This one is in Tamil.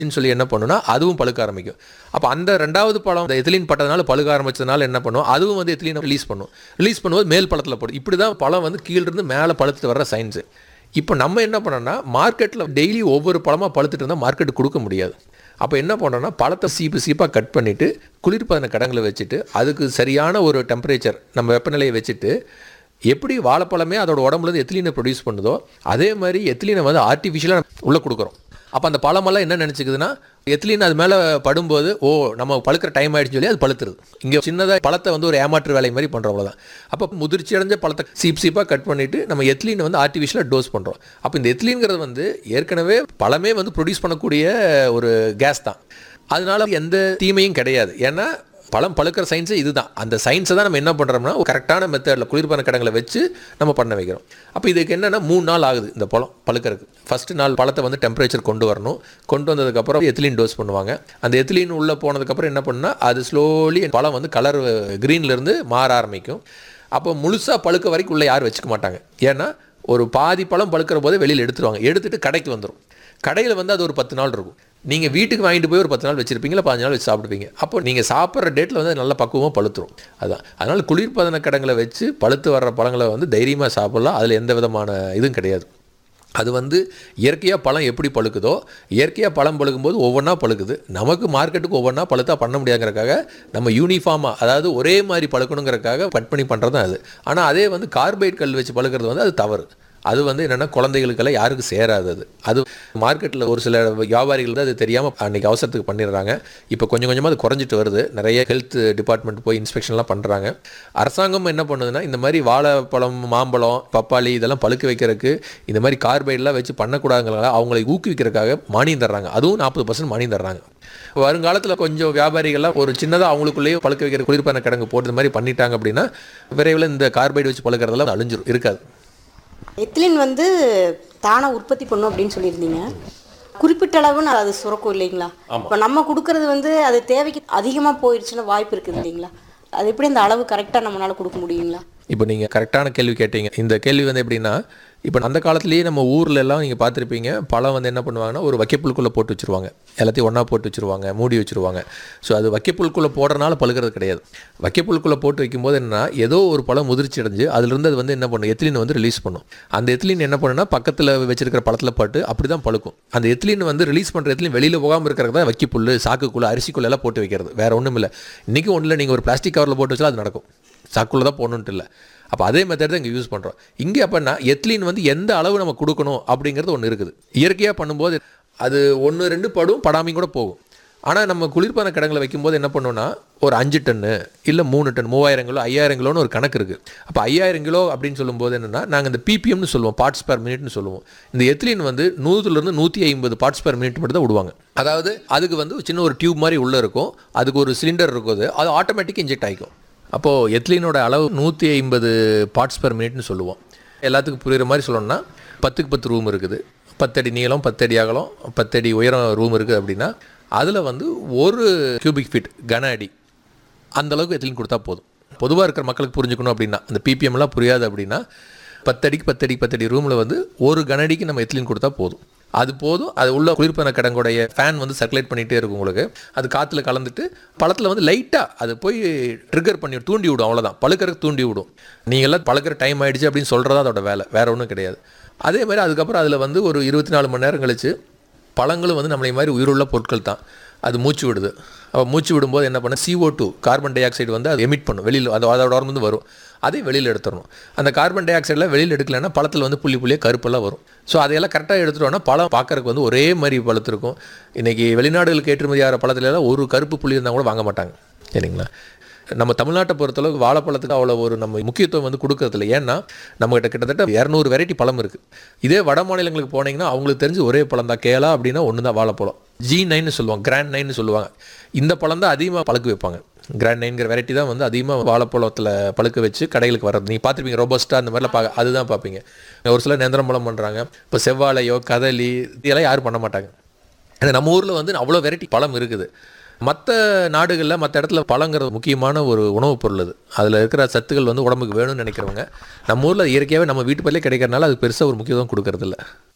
ன்னு சொல்லி என்ன பண்ணுன்னா அதுவும் பழுக்க ஆரம்பிக்கும் அப்போ அந்த ரெண்டாவது பழம் இந்த எத்திலீன் பட்டதுனால பழுக்க ஆரம்பிச்சதுனால என்ன பண்ணும் அதுவும் வந்து எத்திலீனை ரிலீஸ் பண்ணும் ரிலீஸ் பண்ணும்போது மேல் பழத்தில் போடும் இப்படி தான் பழம் வந்து கீழிருந்து மேலே பழுத்துட்டு வர்ற சயின்ஸு இப்போ நம்ம என்ன பண்ணோம்னா மார்க்கெட்டில் டெய்லி ஒவ்வொரு பழமாக பழுத்துட்டு இருந்தால் மார்க்கெட்டு கொடுக்க முடியாது அப்போ என்ன பண்ணுறோன்னா பழத்தை சீப்பு சீப்பாக கட் பண்ணிவிட்டு குளிர்பதன கடங்களை வச்சுட்டு அதுக்கு சரியான ஒரு டெம்பரேச்சர் நம்ம வெப்பநிலையை வச்சுட்டு எப்படி வாழைப்பழமே அதோட உடம்புலேருந்து எத்திலீனை ப்ரொடியூஸ் பண்ணுதோ அதே மாதிரி எத்திலீனை வந்து ஆர்டிஃபிஷியலாக உள்ளே கொடுக்குறோம் அப்போ அந்த பழமெல்லாம் என்ன நினச்சிக்குதுன்னா எத்திலீன் அது மேலே படும்போது ஓ நம்ம பழுக்கிற டைம் ஆயிடுச்சு சொல்லி அது பழுத்துருது இங்கே சின்னதாக பழத்தை வந்து ஒரு ஏமாற்று வேலை மாதிரி பண்ணுறோம் அவ்வளோதான் அப்போ முதிர்ச்சி அடைஞ்ச பழத்தை சீப் சீப்பாக கட் பண்ணிவிட்டு நம்ம எத்திலீனை வந்து ஆர்டிஃபிஷியலாக டோஸ் பண்ணுறோம் அப்போ இந்த எத்திலீன்கிறது வந்து ஏற்கனவே பழமே வந்து ப்ரொடியூஸ் பண்ணக்கூடிய ஒரு கேஸ் தான் அதனால எந்த தீமையும் கிடையாது ஏன்னா பழம் பழுக்கிற சயின்ஸே இதுதான் அந்த சயின்ஸை தான் நம்ம என்ன பண்ணுறோம்னா ஒரு கரெக்டான மெத்தடில் குளிர்பான கடங்களை வச்சு நம்ம பண்ண வைக்கிறோம் அப்போ இதுக்கு என்னென்னா மூணு நாள் ஆகுது இந்த பழம் பழுக்கிறதுக்கு ஃபஸ்ட்டு நாள் பழத்தை வந்து டெம்பரேச்சர் கொண்டு வரணும் கொண்டு வந்ததுக்கப்புறம் எத்திலீன் டோஸ் பண்ணுவாங்க அந்த எத்திலீன் உள்ளே போனதுக்கப்புறம் என்ன பண்ணுன்னா அது ஸ்லோலி பழம் வந்து கலர் க்ரீன்லேருந்து மாற ஆரம்பிக்கும் அப்போ முழுசாக பழுக்க வரைக்கும் உள்ளே யாரும் வச்சுக்க மாட்டாங்க ஏன்னா ஒரு பாதி பழம் பழுக்கிற போதே வெளியில் எடுத்துருவாங்க எடுத்துட்டு கடைக்கு வந்துடும் கடையில் வந்து அது ஒரு பத்து நாள் இருக்கும் நீங்கள் வீட்டுக்கு வாங்கிட்டு போய் ஒரு பத்து நாள் வச்சிருப்பீங்களா பதினஞ்சு நாள் வச்சு சாப்பிடுவீங்க அப்போ நீங்கள் சாப்பிட்ற டேட்டில் வந்து அது நல்ல பக்குவமாக பழுத்துரும் அதான் அதனால் குளிர்பதன கடங்களை வச்சு பழுத்து வர்ற பழங்களை வந்து தைரியமாக சாப்பிட்லாம் அதில் எந்த விதமான இதுவும் கிடையாது அது வந்து இயற்கையாக பழம் எப்படி பழுக்குதோ இயற்கையாக பழம் பழுக்கும்போது ஒவ்வொன்றா பழுக்குது நமக்கு மார்க்கெட்டுக்கு ஒவ்வொன்றா பழுத்தா பண்ண முடியாங்கிறக்காக நம்ம யூனிஃபார்மாக அதாவது ஒரே மாதிரி பழுக்கணுங்கிறக்காக கட் பண்ணி பண்ணுறது தான் அது ஆனால் அதே வந்து கார்பைட் கல் வச்சு பழுக்கிறது வந்து அது தவறு அது வந்து என்னென்னா குழந்தைகளுக்கெல்லாம் யாருக்கும் சேராது அது அது மார்க்கெட்டில் ஒரு சில வியாபாரிகள் தான் அது தெரியாமல் அன்றைக்கி அவசரத்துக்கு பண்ணிடுறாங்க இப்போ கொஞ்சம் கொஞ்சமாக அது குறைஞ்சிட்டு வருது நிறைய ஹெல்த் டிபார்ட்மெண்ட் போய் இன்ஸ்பெக்ஷன்லாம் பண்ணுறாங்க அரசாங்கம் என்ன பண்ணுதுன்னா இந்த மாதிரி வாழைப்பழம் மாம்பழம் பப்பாளி இதெல்லாம் பழுக்க வைக்கிறதுக்கு இந்த மாதிரி கார்பைடெலாம் வச்சு பண்ணக்கூடாதுங்கிறதால அவங்களை ஊக்குவிக்கிறதுக்காக மானியம் தர்றாங்க அதுவும் நாற்பது பர்சன்ட் மானியம் தர்றாங்க வருங்காலத்தில் கொஞ்சம் வியாபாரிகள்லாம் ஒரு சின்னதாக அவங்களுக்குள்ளேயே பழுக்க வைக்கிற குளிர்பான கிடங்கு போட்டு இந்த மாதிரி பண்ணிட்டாங்க அப்படின்னா விரைவில் இந்த கார்பைடு வச்சு பழுக்கிறதெல்லாம் அழிஞ்சிரும் இருக்காது எத்திலின் வந்து தானாக உற்பத்தி பண்ணும் அப்படின்னு சொல்லியிருந்தீங்க குறிப்பிட்ட அளவுன்னு அது சுரக்கும் இல்லைங்களா இப்போ நம்ம கொடுக்கறது வந்து அது தேவைக்கு அதிகமாக போயிடுச்சுன்னா வாய்ப்பு இருக்குது இல்லைங்களா அது எப்படி அந்த அளவு கரெக்டாக நம்மளால கொடுக்க முடியுங்களா இப்போ நீங்கள் கரெக்டான கேள்வி கேட்டீங்க இந்த கேள்வி வந்து எப்படின்னா இப்போ அந்த காலத்துலேயே நம்ம ஊர்ல எல்லாம் நீங்கள் பார்த்துருப்பீங்க பழம் வந்து என்ன பண்ணுவாங்கன்னா ஒரு வைக்கப்புல்குள்ளே போட்டு வச்சுருவாங்க எல்லாத்தையும் ஒன்றா போட்டு வச்சுருவாங்க மூடி வச்சுருவாங்க ஸோ அது வைக்கப்புல்குள்ளே போடுறனால பழுக்கிறது கிடையாது வைக்கப்புல்குள்ளே போட்டு வைக்கும்போது என்னன்னா ஏதோ ஒரு பழம் முதிர்ச்சி அடைஞ்சு அதுலேருந்து அது வந்து என்ன பண்ணும் எத்திலின் வந்து ரிலீஸ் பண்ணும் அந்த எத்திலின் என்ன பண்ணுன்னா பக்கத்தில் வச்சிருக்கிற பழத்தில் பட்டு அப்படி தான் பழுக்கும் அந்த எத்திலின் வந்து ரிலீஸ் பண்ணுற எத்திலின் வெளியில் போகாமல் இருக்கிறது தான் வைக்கப்புல் சாக்குக்குள்ளே அரிசிக்குள்ளே எல்லாம் போட்டு வைக்கிறது வேறு ஒன்றும் இல்லை இன்றைக்கி ஒன்றும் இல்லை நீங்கள் ஒரு பிளாஸ்டிக் கவரில் போட்டு வச்சாலும் அது நடக்கும் சாக்குள்ளே தான் போடணுன்ட்டு இல்லை அப்போ அதே மெத்தட் தான் இங்கே யூஸ் பண்ணுறோம் இங்கே அப்போனா எத்லீன் வந்து எந்த அளவு நம்ம கொடுக்கணும் அப்படிங்கிறது ஒன்று இருக்குது இயற்கையாக பண்ணும்போது அது ஒன்று ரெண்டு படும் படாமையும் கூட போகும் ஆனால் நம்ம குளிர்பான கிடங்களை வைக்கும்போது என்ன பண்ணோம்னா ஒரு அஞ்சு டன்னு இல்லை மூணு டன் மூவாயிரம் கிலோ ஐயாயிரம் கிலோன்னு ஒரு கணக்கு இருக்குது அப்போ ஐயாயிரம் கிலோ அப்படின்னு சொல்லும்போது என்னென்னா நாங்கள் இந்த பிபிஎம்னு சொல்லுவோம் பார்ட்ஸ் per மினிட்னு சொல்லுவோம் இந்த எத்லீன் வந்து நூறுலேருந்து நூற்றி ஐம்பது பார்ட்ஸ் per மினிட் மட்டும் தான் விடுவாங்க அதாவது அதுக்கு வந்து ஒரு சின்ன ஒரு டியூப் மாதிரி உள்ளே இருக்கும் அதுக்கு ஒரு சிலிண்டர் இருக்குது அது ஆட்டோமேட்டிக் இன்ஜெக்ட் ஆகிக்கும் அப்போது எத்லீனோட அளவு நூற்றி ஐம்பது பார்ட்ஸ் per மினிட்னு சொல்லுவோம் எல்லாத்துக்கும் புரியுற மாதிரி சொல்லணும்னா பத்துக்கு பத்து ரூம் இருக்குது பத்தடி நீளம் பத்தடி அகலம் பத்தடி உயரம் ரூம் இருக்குது அப்படின்னா அதில் வந்து ஒரு கியூபிக் ஃபீட் கன அடி அந்த அளவுக்கு எத்லீன் கொடுத்தா போதும் பொதுவாக இருக்கிற மக்களுக்கு புரிஞ்சுக்கணும் அப்படின்னா அந்த பிபிஎம்லாம் புரியாது அப்படின்னா பத்தடிக்கு பத்தடி பத்தடி ரூமில் வந்து ஒரு கனடிக்கு நம்ம எத்லீன் கொடுத்தா போதும் அது போதும் அது உள்ள குளிர்பன கடங்குடைய ஃபேன் வந்து சர்க்குலேட் பண்ணிகிட்டே இருக்கும் உங்களுக்கு அது காற்றுல கலந்துட்டு பழத்தில் வந்து லைட்டாக அது போய் ட்ரிகர் பண்ணி தூண்டி விடும் அவ்வளோதான் பழுக்கிறதுக்கு தூண்டி விடும் நீங்கள்லாம் பழுக்கிற டைம் ஆயிடுச்சு அப்படின்னு சொல்கிறதா அதோட வேலை வேறு ஒன்றும் கிடையாது அதே மாதிரி அதுக்கப்புறம் அதில் வந்து ஒரு இருபத்தி நாலு மணி நேரம் கழிச்சு பழங்களும் வந்து நம்மளை மாதிரி உயிருள்ள பொருட்கள் தான் அது மூச்சு விடுது அப்போ மூச்சு விடும்போது என்ன பண்ண CO2 two carbon di oxide வந்து அது எமிட் பண்ணும் வெளியில் அது அதோட வந்து வரும் அதை வெளியில் எடுத்துடணும் அந்த கார்பன் டை ஆக்சைடெலாம் வெளியில் எடுக்கலைன்னா பழத்தில் வந்து புள்ளி புள்ளியாக கருப்பெல்லாம் வரும் ஸோ அதையெல்லாம் கரெக்டாக எடுத்துட்டோம்னா பழம் பார்க்கறதுக்கு வந்து ஒரே மாதிரி பழுத்திருக்கும் இன்றைக்கி வெளிநாடுகளுக்கு ஏற்றுமதி ஆகிற பழத்துல எல்லாம் ஒரு கருப்பு புள்ளி இருந்தால் கூட வாங்க மாட்டாங்க சரிங்களா நம்ம தமிழ்நாட்டை பொறுத்தளவுக்கு வாழைப்பழத்துக்கு அவ்வளோ ஒரு நம்ம முக்கியத்துவம் வந்து கொடுக்கறதில்ல ஏன்னா நம்மகிட்ட கிட்டத்தட்ட இரநூறு வெரைட்டி பழம் இருக்குது இதே வட மாநிலங்களுக்கு போனீங்கன்னா அவங்களுக்கு தெரிஞ்சு ஒரே பழம் தான் கேலா அப்படின்னா ஒன்று தான் வாழைப்பழம் ஜி நைன்னு சொல்லுவாங்க கிராண்ட் நைன்னு சொல்லுவாங்க இந்த பழம் தான் அதிகமாக பழுக்க வைப்பாங்க கிராண்ட் நைன்கிற வெரைட்டி தான் வந்து அதிகமாக வாழைப்பழத்தில் பழுக்க வச்சு கடைகளுக்கு வர்றது நீங்கள் பார்த்துருப்பீங்க ரோபஸ்டா அந்த மாதிரிலாம் பா அதுதான் பார்ப்பீங்க ஒரு சிலர் நேந்திரம் பழம் பண்ணுறாங்க இப்போ செவ்வாழையோ கதலி இதெல்லாம் யாரும் பண்ண மாட்டாங்க ஏன்னா நம்ம ஊரில் வந்து அவ்வளோ வெரைட்டி பழம் இருக்குது மற்ற நாடுகளில் மற்ற இடத்துல பழங்கிறது முக்கியமான ஒரு உணவுப் பொருள் அது அதில் இருக்கிற சத்துக்கள் வந்து உடம்புக்கு வேணும்னு நினைக்கிறவங்க நம்ம ஊரில் இயற்கையாகவே நம்ம வீட்டு பள்ளியே கிடைக்கிறனால அது பெருசாக ஒரு முக்கியத்துவம் கொடுக்கறதில்ல